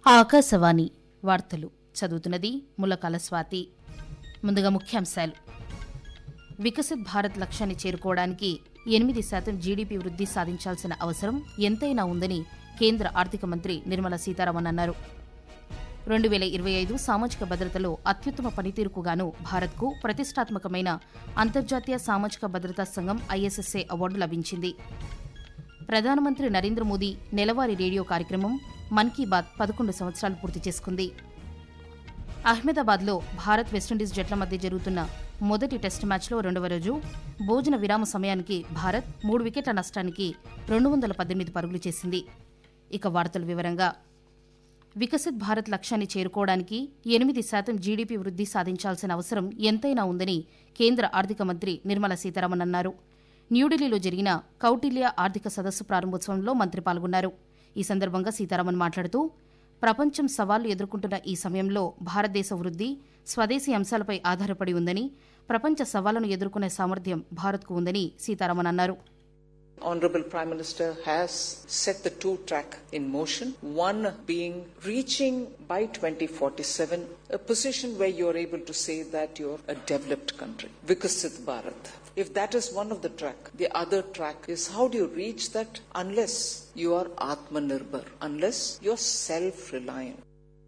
ఆకాశవాణి వార్తలు చదువుతున్నది ములకాల స్వాతి ముందుగా ముఖ్యాంశాలు వికసిత్ భారత్ లక్ష్యాన్ని చేరుకోవడానికి ఎనిమిది శాతం జీడీపీ వృద్ధి సాధించాల్సిన అవసరం ఎంతైనా ఉందని కేంద్ర ఆర్థిక మంత్రి నిర్మలా సీతారామన్ అన్నారు రెండు వేల ఇరవై ఐదు సామాజిక భద్రతలో అత్యుత్తమ పనితీరుకు గాను భారత్కు ప్రతిష్టాత్మకమైన అంతర్జాతీయ సామాజిక భద్రతా సంఘం ఐఎస్ఎస్ఏ అవార్డు లభించింది ప్రధానమంత్రి నరేంద్ర మోదీ నెలవారీ రేడియో కార్యక్రమం మన్ కీ బాత్ పదకొండు సంవత్సరాలు పూర్తి చేసుకుంది అహ్మదాబాద్లో భారత్ వెస్టిండీస్ జట్ల మధ్య జరుగుతున్న మొదటి టెస్టు మ్యాచ్లో రెండవ రోజు భోజన విరామ సమయానికి భారత్ మూడు వికెట్ల నష్టానికి రెండు వందల పద్దెనిమిది పరుగులు చేసింది ఇక వార్తల వివరంగా వికసిత్ భారత్ లక్ష్యాన్ని చేరుకోవడానికి ఎనిమిది శాతం జీడీపీ వృద్ధి సాధించాల్సిన అవసరం ఎంతైనా ఉందని కేంద్ర ఆర్థిక మంత్రి నిర్మలా సీతారామన్ అన్నారు న్యూఢిల్లీలో జరిగిన కౌటిల్య ఆర్థిక సదస్సు ప్రారంభోత్సవంలో మంత్రి పాల్గొన్నారు ఈ సందర్భంగా సీతారామన్ మాట్లాడుతూ ప్రపంచం సవాళ్లు ఎదుర్కొంటున్న ఈ సమయంలో భారతదేశ వృద్ధి స్వదేశీ అంశాలపై ఆధారపడి ఉందని ప్రపంచ సవాళ్లను ఎదుర్కొనే సామర్థ్యం భారత్కు ఉందని సీతారామన్ అన్నారు Honorable Prime Minister has set the two track in motion. One being reaching by 2047 a position where you're able to say that you're a developed country. Vikasit Bharat. If that is one of the track, the other track is how do you reach that unless you are Atmanirbhar, unless you're self-reliant.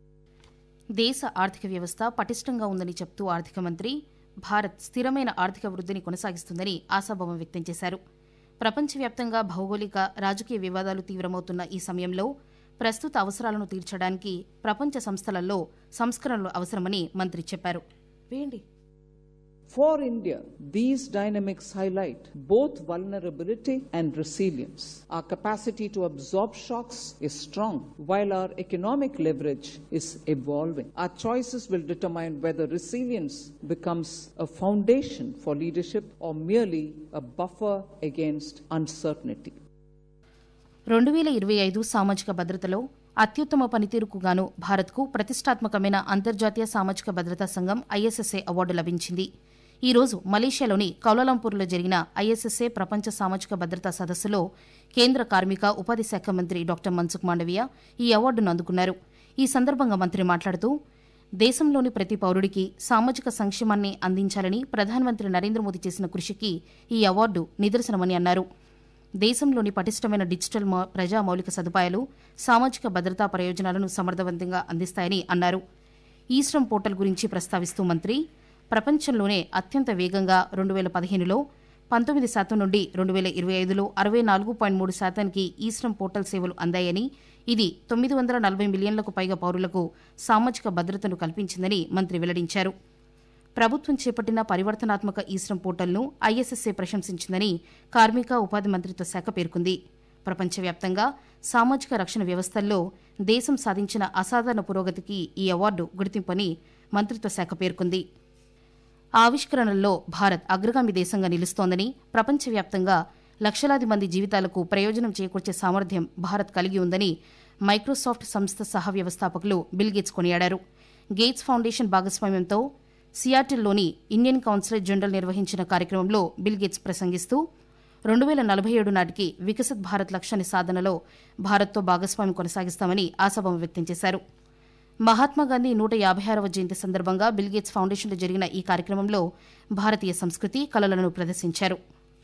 దేశ ఆర్థిక వ్యవస్థ పటిష్టంగా ఉందని చెప్తూ ఆర్థిక మంత్రి భారత్ స్థిరమైన ఆర్థిక వృద్ధిని కొనసాగిస్తుందని ఆశాభావం వ్యక్తం చేశారు ప్రపంచవ్యాప్తంగా భౌగోళిక రాజకీయ వివాదాలు తీవ్రమవుతున్న ఈ సమయంలో ప్రస్తుత అవసరాలను తీర్చడానికి ప్రపంచ సంస్థలలో సంస్కరణలు అవసరమని మంత్రి చెప్పారు వేయండి For India, these dynamics highlight both vulnerability and resilience. Our capacity to absorb shocks is strong, while our economic leverage is evolving. Our choices will determine whether resilience becomes a foundation for leadership or merely a buffer against uncertainty. రెండు వేల ఇరవై ఐదు సామాజిక భద్రతలో అత్యుత్తమ పనితీరుకు గాను భారత్కు ప్రతిష్టాత్మకమైన అంతర్జాతీయ సామాజిక భద్రతా సంఘం ఐఎస్ఎస్ఏ అవార్డు లభించింది ఈ రోజు మలేషియాలోని కౌలాలంపూర్లో జరిగిన ఐఎస్ఎస్ఏ ప్రపంచ సామాజిక భద్రతా సదస్సులో కేంద్ర కార్మిక ఉపాధి శాఖ మంత్రి డాక్టర్ మన్సుఖ్ మాండవీయ ఈ అవార్డును అందుకున్నారు ఈ సందర్భంగా మంత్రి మాట్లాడుతూ దేశంలోని ప్రతి పౌరుడికి సామాజిక సంక్షేమాన్ని అందించాలని ప్రధానమంత్రి నరేంద్ర మోదీ చేసిన కృషికి ఈ అవార్డు నిదర్శనమని అన్నారు దేశంలోని పటిష్టమైన డిజిటల్ మౌ- ప్రజా మౌలిక సదుపాయాలు సామాజిక భద్రతా ప్రయోజనాలను సమర్థవంతంగా అందిస్తాయని అన్నారు ఈ శ్రమ్ పోర్టల్ గురించి ప్రస్తావిస్తూ మంత్రి ప్రపంచంలోనే అత్యంత వేగంగా రెండు వేల పదిహేనులో పంతొమ్మిది శాతం నుండి రెండు వేల ఇరవై ఐదులో అరవై నాలుగు పాయింట్ మూడు శాతానికి ఈ శ్రమ్ పోర్టల్ సేవలు అందాయని ఇది తొమ్మిది వందల నలభై మిలియన్లకు పైగా పౌరులకు సామాజిక భద్రతను కల్పించిందని మంత్రి వెల్లడించారు ప్రభుత్వం చేపట్టిన పరివర్తనాత్మక ఈ శ్రమ్ పోర్టల్ను ఐఎస్ఎస్ఏ ప్రశంసించిందని కార్మిక ఉపాధి మంత్రిత్వ శాఖ పేర్కొంది ప్రపంచవ్యాప్తంగా సామాజిక రక్షణ వ్యవస్థల్లో దేశం సాధించిన అసాధారణ పురోగతికి ఈ అవార్డు గుర్తింపని మంత్రిత్వ శాఖ పేర్కొంది ఆవిష్కరణల్లో భారత్ అగ్రగామి దేశంగా నిలుస్తోందని ప్రపంచవ్యాప్తంగా లక్షలాది మంది జీవితాలకు ప్రయోజనం చేకూర్చే సామర్థ్యం భారత్ కలిగి ఉందని మైక్రోసాఫ్ట్ సంస్థ సహ వ్యవస్థాపకులు బిల్ గేట్స్ కొనియాడారు గేట్స్ ఫౌండేషన్ భాగస్వామ్యంతో సియాటిల్లోని ఇండియన్ కౌన్సిల్ జనరల్ నిర్వహించిన కార్యక్రమంలో బిల్ గేట్స్ ప్రసంగిస్తూ రెండు వేల నలభై ఏడు నాటికి వికసిత్ భారత్ లక్ష్యాన్ని సాధనలో భారత్తో భాగస్వామ్యం కొనసాగిస్తామని ఆశాభావం వ్యక్తం చేశారు మహాత్మాగాంధీ నూట యాభై ఆరవ జయంతి సందర్భంగా బిల్గేట్స్ ఫౌండేషన్లో జరిగిన ఈ కార్యక్రమంలో భారతీయ సంస్కృతి కళలను ప్రదర్శించారు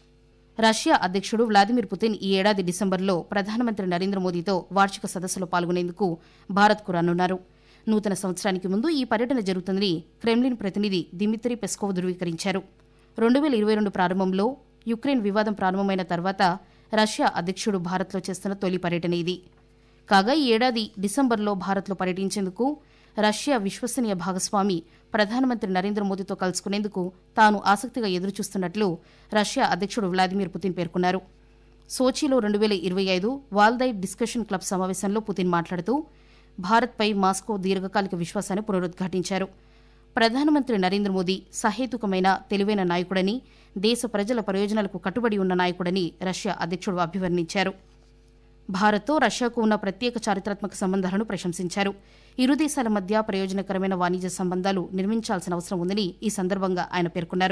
రష్యా అధ్యక్షుడు వ్లాదిమిర్ పుతిన్ ఈ ఏడాది డిసెంబర్లో ప్రధానమంత్రి నరేంద్ర మోదీతో వార్షిక సదస్సులో పాల్గొనేందుకు భారత్కు రానున్నారు నూతన సంవత్సరానికి ముందు ఈ పర్యటన జరుగుతుందని క్రెమ్లిన్ ప్రతినిధి దిమిత్రి పెస్కోవ్ ధృవీకరించారు రెండు వేల ఇరవై రెండు ప్రారంభంలో యుక్రెయిన్ వివాదం ప్రారంభమైన తర్వాత రష్యా అధ్యక్షుడు భారత్లో చేస్తున్న తొలి పర్యటన ఇది కాగా ఈ ఏడాది డిసెంబర్లో భారత్లో పర్యటించేందుకు రష్యా విశ్వసనీయ భాగస్వామి ప్రధానమంత్రి నరేంద్ర మోదీతో కలుసుకునేందుకు తాను ఆసక్తిగా ఎదురుచూస్తున్నట్లు రష్యా అధ్యక్షుడు వ్లాదిమిర్ పుతిన్ పేర్కొన్నారు సోచీలో రెండు వేల ఇరవై ఐదు వాల్దై డిస్కషన్ క్లబ్ సమావేశంలో పుతిన్ మాట్లాడుతూ భారత్పై మాస్కో దీర్ఘకాలిక విశ్వాసాన్ని పునరుద్ఘాటించారు ప్రధానమంత్రి నరేంద్ర మోదీ సహేతుకమైన తెలివైన నాయకుడని దేశ ప్రజల ప్రయోజనాలకు కట్టుబడి ఉన్న నాయకుడని రష్యా అధ్యక్షుడు అభివర్ణించారు భారత్తో రష్యాకు ఉన్న ప్రత్యేక చారిత్రాత్మక సంబంధాలను ప్రశంసించారు ఇరు దేశాల మధ్య ప్రయోజనకరమైన వాణిజ్య సంబంధాలు నిర్మించాల్సిన అవసరం ఉందని ఈ సందర్భంగా ఆయన పేర్కొన్నారు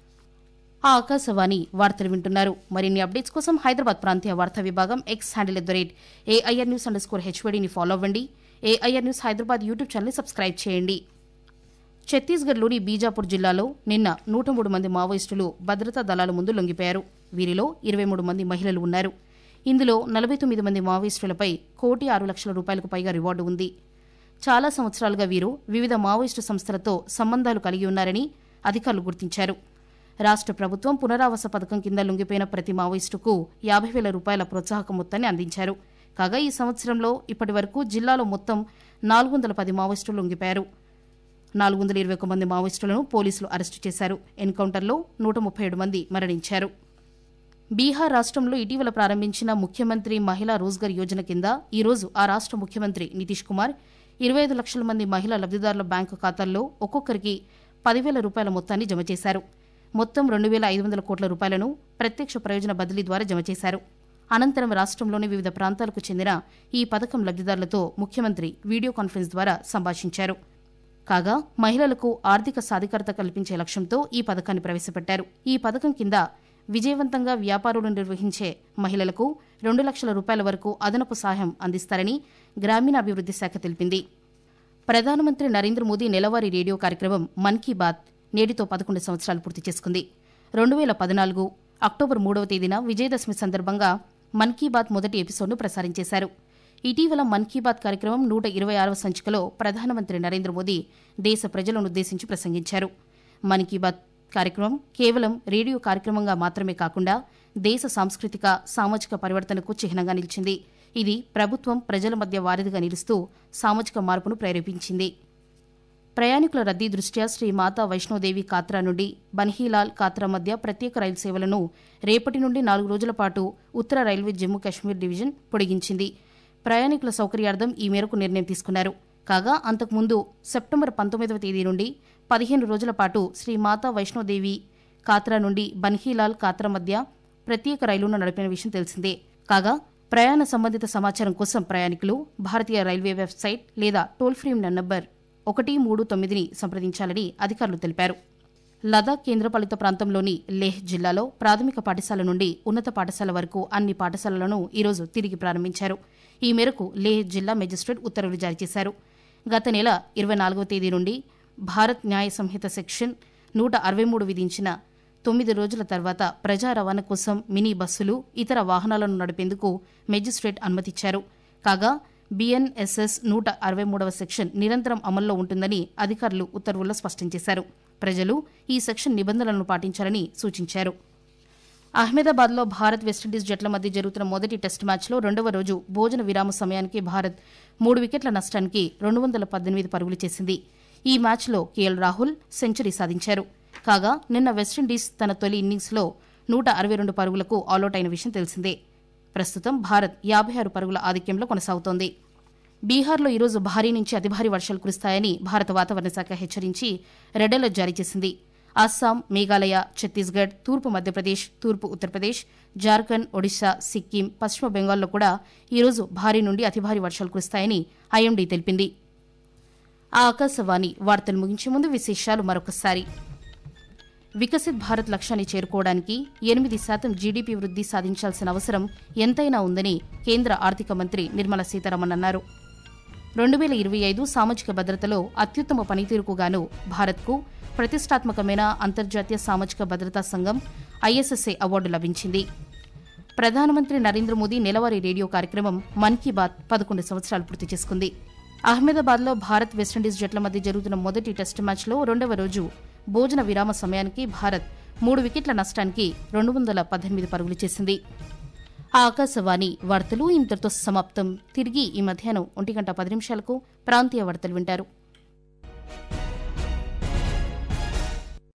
ఆ ఆకాశవాణి వార్తలు వింటున్నారు మరిన్ని అప్డేట్స్ కోసం హైదరాబాద్ ప్రాంతీయ వార్తా విభాగం X handle at the rate AIR news underscore స్కోర్ హెచ్వీడీని ఫాలో అవ్వండి AIR news Hyderabad YouTube channel subscribe చేయండి ఛత్తీస్గఢ్లోని బీజాపూర్ జిల్లాలో నిన్న నూట మూడు మంది మావోయిస్టులు భద్రతా దళాల ముందు లొంగిపోయారు వీరిలో ఇరవై మూడు మంది మహిళలు ఉన్నారు ఇందులో నలభై తొమ్మిది మంది మావోయిస్టులపై కోటి ఆరు లక్షల రూపాయలకు పైగా రివార్డు ఉంది చాలా సంవత్సరాలుగా వీరు వివిధ మావోయిస్టు సంస్థలతో సంబంధాలు కలిగి ఉన్నారని అధికారులు గుర్తించారు రాష్ట్ర ప్రభుత్వం పునరావాస పథకం కింద లొంగిపోయిన ప్రతి మావోయిస్టుకు యాభై వేల రూపాయల ప్రోత్సాహక మొత్తాన్ని అందించారు కాగా ఈ సంవత్సరంలో ఇప్పటి వరకు జిల్లాలో మొత్తం నాలుగు వందల పది మావోయిస్టులు లొంగిపోయారు నాలుగు వందల ఇరవై ఒక మంది మావోయిస్టులను పోలీసులు అరెస్టు చేశారు ఎన్కౌంటర్లో నూట ముప్పై ఏడు మంది మరణించారు బీహార్ రాష్ట్రంలో ఇటీవల ప్రారంభించిన ముఖ్యమంత్రి మహిళా రోజ్గార్ యోజన కింద ఈ రోజు ఆ రాష్ట్ర ముఖ్యమంత్రి నితీష్ కుమార్ ఇరవై ఐదు లక్షల మంది మహిళా లబ్దిదారుల బ్యాంకు ఖాతాల్లో ఒక్కొక్కరికి పదివేల రూపాయల మొత్తాన్ని జమ చేశారు మొత్తం రెండు వేల ఐదు వందల కోట్ల రూపాయలను ప్రత్యక్ష ప్రయోజన బదిలీ ద్వారా జమ చేశారు అనంతరం రాష్ట్రంలోని వివిధ ప్రాంతాలకు చెందిన ఈ పథకం లబ్దిదారులతో ముఖ్యమంత్రి వీడియో కాన్ఫరెన్స్ ద్వారా సంభాషించారు కాగా మహిళలకు ఆర్థిక సాధికారత కల్పించే లక్ష్యంతో ఈ పథకాన్ని ప్రవేశపెట్టారు ఈ పథకం కింద విజయవంతంగా వ్యాపారులు నిర్వహించే మహిళలకు రెండు లక్షల రూపాయల వరకు అదనపు సహాయం అందిస్తారని గ్రామీణాభివృద్ది శాఖ తెలిపింది ప్రధానమంత్రి నరేంద్ర మోదీ నెలవారీ రేడియో కార్యక్రమం మన్ కీ బాత్ నేటితో పదకొండు సంవత్సరాలు పూర్తి చేసుకుంది రెండు వేల పద్నాలుగు అక్టోబర్ మూడవ తేదీన విజయదశమి సందర్భంగా మన్ కీ బాత్ మొదటి ఎపిసోడ్ను ప్రసారం చేశారు ఇటీవల మన్ కీ బాత్ కార్యక్రమం నూట ఇరవై ఆరవ సంచికలో ప్రధానమంత్రి నరేంద్ర మోదీ దేశ ప్రజలను ఉద్దేశించి ప్రసంగించారు మన్ కీ బాత్ కార్యక్రమం కేవలం రేడియో కార్యక్రమంగా మాత్రమే కాకుండా దేశ సాంస్కృతిక సామాజిక పరివర్తనకు చిహ్నంగా నిలిచింది ఇది ప్రభుత్వం ప్రజల మధ్య వారధిగా నిలుస్తూ సామాజిక మార్పును ప్రేరేపించింది ప్రయాణికుల రద్దీ దృష్ట్యా శ్రీ మాతా వైష్ణోదేవి కాత్రా నుండి బన్హీలాల్ కాత్రా మధ్య ప్రత్యేక రైలు సేవలను రేపటి నుండి నాలుగు రోజుల పాటు ఉత్తర రైల్వే జమ్మూ కాశ్మీర్ డివిజన్ పొడిగించింది ప్రయాణికుల సౌకర్యార్థం ఈ మేరకు నిర్ణయం తీసుకున్నారు కాగా అంతకుముందు సెప్టెంబర్ పంతొమ్మిదవ తేదీ నుండి పదిహేను రోజుల పాటు శ్రీ మాతా వైష్ణోదేవి కాత్రా నుండి బన్హీలాల్ కాత్రా మధ్య ప్రత్యేక రైలును నడిపిన విషయం తెలిసిందే కాగా ప్రయాణ సంబంధిత సమాచారం కోసం ప్రయాణికులు భారతీయ రైల్వే వెబ్సైట్ లేదా టోల్ ఫ్రీ నంబర్ ఒకటి మూడు తొమ్మిదిని సంప్రదించాలని అధికారులు తెలిపారు లదాఖ్ కేంద్రపాలిత ప్రాంతంలోని లేహ్ జిల్లాలో ప్రాథమిక పాఠశాల నుండి ఉన్నత పాఠశాల వరకు అన్ని పాఠశాలలను ఈరోజు తిరిగి ప్రారంభించారు ఈ మేరకు లేహ్ జిల్లా మెజిస్ట్రేట్ ఉత్తర్వులు జారీ చేశారు గత నెల ఇరవై నాలుగవ తేదీ నుండి భారత్ న్యాయ సంహిత సెక్షన్ నూట అరవై మూడు విధించిన తొమ్మిది రోజుల తర్వాత ప్రజా రవాణా కోసం మినీ బస్సులు ఇతర వాహనాలను నడిపేందుకు మెజిస్ట్రేట్ అనుమతిచ్చారు కాగా బీఎన్ఎస్ఎస్ నూట అరవై మూడవ సెక్షన్ నిరంతరం అమల్లో ఉంటుందని అధికారులు ఉత్తర్వుల్లో స్పష్టం చేశారు ప్రజలు ఈ సెక్షన్ నిబంధనలను పాటించాలని సూచించారు అహ్మదాబాద్లో భారత్ వెస్టిండీస్ జట్ల మధ్య జరుగుతున్న మొదటి టెస్ట్ మ్యాచ్లో రెండవ రోజు భోజన విరామ సమయానికి భారత్ మూడు వికెట్ల నష్టానికి రెండు వందల పద్దెనిమిది పరుగులు చేసింది ఈ మ్యాచ్లో కేఎల్ రాహుల్ సెంచరీ సాధించారు కాగా నిన్న వెస్టిండీస్ తన తొలి ఇన్నింగ్స్లో నూట అరవై రెండు పరుగులకు ఆలౌట్ అయిన విషయం తెలిసిందే ప్రస్తుతం భారత్ యాభై ఆరు పరుగుల ఆధిక్యంలో కొనసాగుతోంది బీహార్లో ఈరోజు భారీ నుంచి అతి భారీ వర్షాలు కురుస్తాయని భారత వాతావరణ శాఖ హెచ్చరించి రెడ్ అలర్ట్ జారీ చేసింది అస్సాం మేఘాలయ ఛత్తీస్గఢ్ తూర్పు మధ్యప్రదేశ్ తూర్పు ఉత్తరప్రదేశ్ జార్ఖండ్ ఒడిశా సిక్కిం పశ్చిమ బెంగాల్లో కూడా ఈరోజు భారీ నుండి అతి భారీ వర్షాలు కురుస్తాయని ఐఎండీ తెలిపింది ఆ ఆకాశవాణి వార్తలు ముగించే ముందు విశేషాలు మరొకసారి వికసిత్ భారత్ లక్ష్యాన్ని చేరుకోవడానికి ఎనిమిది శాతం జీడీపీ వృద్ధి సాధించాల్సిన అవసరం ఎంతైనా ఉందని కేంద్ర ఆర్థిక మంత్రి నిర్మలా సీతారామన్ అన్నారు రెండు వేల ఇరవై ఐదు సామాజిక భద్రతలో అత్యుత్తమ పనితీరుకు గాను భారత్కు ప్రతిష్టాత్మకమైన అంతర్జాతీయ సామాజిక భద్రతా సంఘం ఐఎస్ఎస్ఏ అవార్డు లభించింది ప్రధానమంత్రి నరేంద్ర మోదీ నెలవారీ రేడియో కార్యక్రమం మన్ కీ బాత్ పదకొండు సంవత్సరాలు పూర్తి చేసుకుంది అహ్మదాబాద్లో భారత్ వెస్టిండీస్ జట్ల మధ్య జరుగుతున్న మొదటి టెస్ట్ మ్యాచ్లో రెండవ రోజు భోజన విరామ సమయానికి భారత్ మూడు వికెట్ల నష్టానికి రెండు వందల పద్దెనిమిది పరుగులు చేసింది ఆ ఆకాశవాణి వార్తలు ఇంతటితో సమాప్తం తిరిగి ఈ మధ్యాహ్నం ఒంటి గంట పది నిమిషాలకు ప్రాంతీయ వార్తలు వింటారు